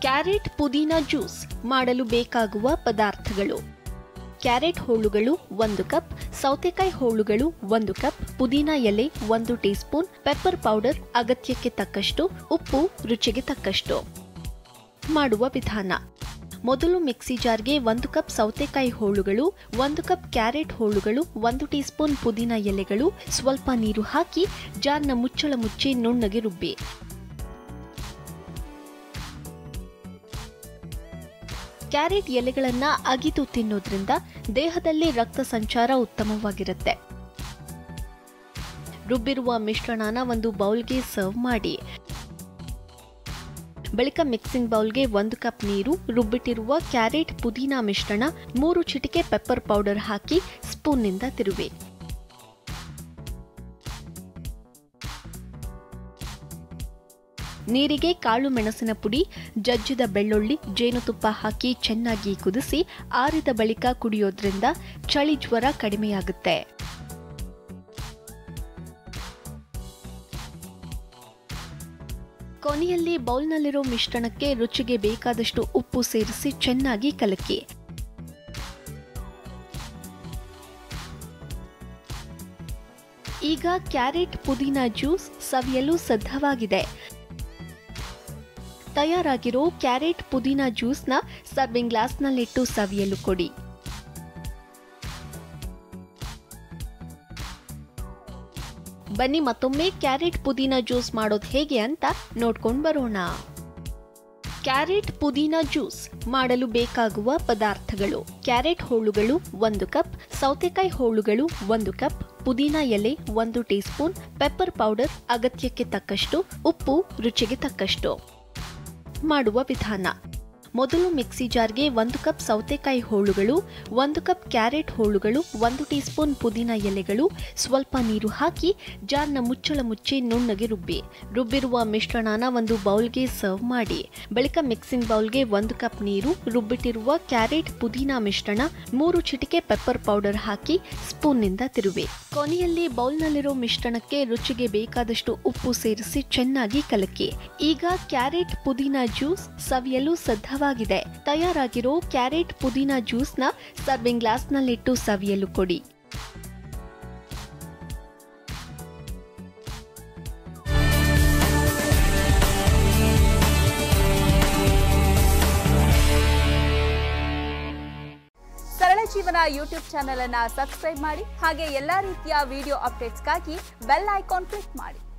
carrot ಪುದೀನ juice ಮಾಡಲು ಬೇಕಾಗುವ ಪದಾರ್ಥಗಳು ಕ್ಯಾರೆಟ್ ಹೋಳುಗಳು ಒಂದು ಕಪ್ ಸೌತೆಕಾಯಿ ಹೋಳುಗಳು ಒಂದು ಕಪ್ ಪುದೀನ ಎಲೆ ಒಂದು ಟೀಸ್ಪೂನ್ ಪೆಪ್ಪರ್ ಪೌಡರ್ ಅಗತ್ಯಕ್ಕೆ ತಕ್ಕಷ್ಟು ಉಪ್ಪು ರುಚಿಗೆ ತಕ್ಕಷ್ಟು ಮಾಡುವ ವಿಧಾನ ಮೊದಲು ಮಿಕ್ಸಿ ಜಾರ್ಗೆ ಒಂದು ಕಪ್ ಸೌತೆಕಾಯಿ ಹೋಳುಗಳು ಒಂದು ಕಪ್ ಕ್ಯಾರೆಟ್ ಹೋಳುಗಳು ಒಂದು ಟೀಸ್ಪೂನ್ ಪುದೀನ ಎಲೆಗಳು ಸ್ವಲ್ಪ ನೀರು ಹಾಕಿ ಜಾರ್ನ ಮುಚ್ಚಳ ಮುಚ್ಚಿ ನುಣ್ಣಗೆ ರುಬ್ಬಿ ಕ್ಯಾರೆಟ್ ಎಲೆಗಳನ್ನ ಅಗಿದು ತಿನ್ನೋದ್ರಿಂದ ದೇಹದಲ್ಲಿ ರಕ್ತ ಸಂಚಾರ ಉತ್ತಮವಾಗಿರುತ್ತೆ ರುಬ್ಬಿರುವ ಮಿಶ್ರಣನ ಒಂದು ಬೌಲ್ಗೆ ಸರ್ವ್ ಮಾಡಿ ಬಳಿಕ ಮಿಕ್ಸಿಂಗ್ ಬೌಲ್ಗೆ ಒಂದು ಕಪ್ ನೀರು ರುಬ್ಬಿಟ್ಟಿರುವ ಕ್ಯಾರೆಟ್ ಪುದೀನ ಮಿಶ್ರಣ ಮೂರು ಚಿಟಿಕೆ ಪೆಪ್ಪರ್ ಪೌಡರ್ ಹಾಕಿ ಸ್ಪೂನ್ನಿಂದ ತಿರುವಿ ನೀರಿಗೆ ಕಾಳು ಮೆಣಸಿನ ಪುಡಿ ಜಜ್ಜಿದ ಬೆಳ್ಳುಳ್ಳಿ ಜೇನುತುಪ್ಪ ಹಾಕಿ ಚೆನ್ನಾಗಿ ಕುದಿಸಿ ಆರಿದ ಬಳಿಕ ಕುಡಿಯೋದ್ರಿಂದ ಚಳಿ ಜ್ವರ ಕಡಿಮೆಯಾಗುತ್ತೆ ಕೊನೆಯಲ್ಲಿ ಬೌಲ್ನಲ್ಲಿರೋ ಮಿಶ್ರಣಕ್ಕೆ ರುಚಿಗೆ ಬೇಕಾದಷ್ಟು ಉಪ್ಪು ಸೇರಿಸಿ ಚೆನ್ನಾಗಿ ಕಲಕಿ ಈಗ ಕ್ಯಾರೆಟ್ ಪುದೀನ ಜ್ಯೂಸ್ ಸವಿಯಲು ಸಿದ್ಧವಾಗಿದೆ ತಯಾರಾಗಿರೋ ಕ್ಯಾರೆಟ್ ಪುದೀನ ಜ್ಯೂಸ್ನ ಸರ್ವಿಂಗ್ ಗ್ಲಾಸ್ನಲ್ಲಿಟ್ಟು ಸವಿಯಲು ಕೊಡಿ ಬನ್ನಿ ಮತ್ತೊಮ್ಮೆ ಕ್ಯಾರೆಟ್ ಪುದೀನ ಜ್ಯೂಸ್ ಮಾಡೋದು ಹೇಗೆ ಅಂತ ನೋಡ್ಕೊಂಡು ಬರೋಣ ಕ್ಯಾರೆಟ್ ಪುದೀನ ಜ್ಯೂಸ್ ಮಾಡಲು ಬೇಕಾಗುವ ಪದಾರ್ಥಗಳು ಕ್ಯಾರೆಟ್ ಹೋಳುಗಳು ಒಂದು ಕಪ್ ಸೌತೆಕಾಯಿ ಹೋಳುಗಳು ಒಂದು ಕಪ್ ಪುದೀನ ಎಲೆ ಒಂದು ಟೀಸ್ಪೂನ್ ಪೆಪ್ಪರ್ ಪೌಡರ್ ಅಗತ್ಯಕ್ಕೆ ತಕ್ಕಷ್ಟು ಉಪ್ಪು ರುಚಿಗೆ ತಕ್ಕಷ್ಟು ಮಾಡುವ ವಿಧಾನ ಮೊದಲು ಮಿಕ್ಸಿ ಜಾರ್ಗೆ ಒಂದು ಕಪ್ ಸೌತೆಕಾಯಿ ಹೋಳುಗಳು ಒಂದು ಕಪ್ ಕ್ಯಾರೆಟ್ ಹೋಳುಗಳು ಒಂದು ಟೀಸ್ಪೂನ್ ಪುದೀನ ಎಲೆಗಳು ಸ್ವಲ್ಪ ನೀರು ಹಾಕಿ ಜಾರ್ನ ಮುಚ್ಚಳ ಮುಚ್ಚಿ ನುಣ್ಣಗೆ ರುಬ್ಬಿ ರುಬ್ಬಿರುವ ಮಿಶ್ರಣನ ಒಂದು ಬೌಲ್ಗೆ ಸರ್ವ್ ಮಾಡಿ ಬಳಿಕ ಮಿಕ್ಸಿಂಗ್ ಬೌಲ್ಗೆ ಒಂದು ಕಪ್ ನೀರು ರುಬ್ಬಿಟ್ಟಿರುವ ಕ್ಯಾರೆಟ್ ಪುದೀನ ಮಿಶ್ರಣ ಮೂರು ಚಿಟಿಕೆ ಪೆಪ್ಪರ್ ಪೌಡರ್ ಹಾಕಿ ಸ್ಪೂನ್ನಿಂದ ತಿರುವಿ ಕೊನೆಯಲ್ಲಿ ಬೌಲ್ನಲ್ಲಿರೋ ಮಿಶ್ರಣಕ್ಕೆ ರುಚಿಗೆ ಬೇಕಾದಷ್ಟು ಉಪ್ಪು ಸೇರಿಸಿ ಚೆನ್ನಾಗಿ ಕಲಕಿ ಈಗ ಕ್ಯಾರೆಟ್ ಪುದೀನ ಜ್ಯೂಸ್ ಸವಿಯಲು ಸಿದ್ಧವಾಗಿದೆ ತಯಾರಾಗಿರೋ ಕ್ಯಾರೆಟ್ ಪುದೀನ ಜ್ಯೂಸ್ನ ಸರ್ವಿಂಗ್ ಗ್ಲಾಸ್ನಲ್ಲಿಟ್ಟು ಸವಿಯಲು ಕೊಡಿ ಸರಳ ಜೀವನ ಯೂಟ್ಯೂಬ್ ಚಾನೆಲ್ ಅನ್ನ ಸಬ್ಸ್ಕ್ರೈಬ್ ಮಾಡಿ ಹಾಗೆ ಎಲ್ಲಾ ರೀತಿಯ ವಿಡಿಯೋ ಅಪ್ಡೇಟ್ಸ್ಗಾಗಿ ಬೆಲ್ ಐಕಾನ್ ಕ್ಲಿಕ್ ಮಾಡಿ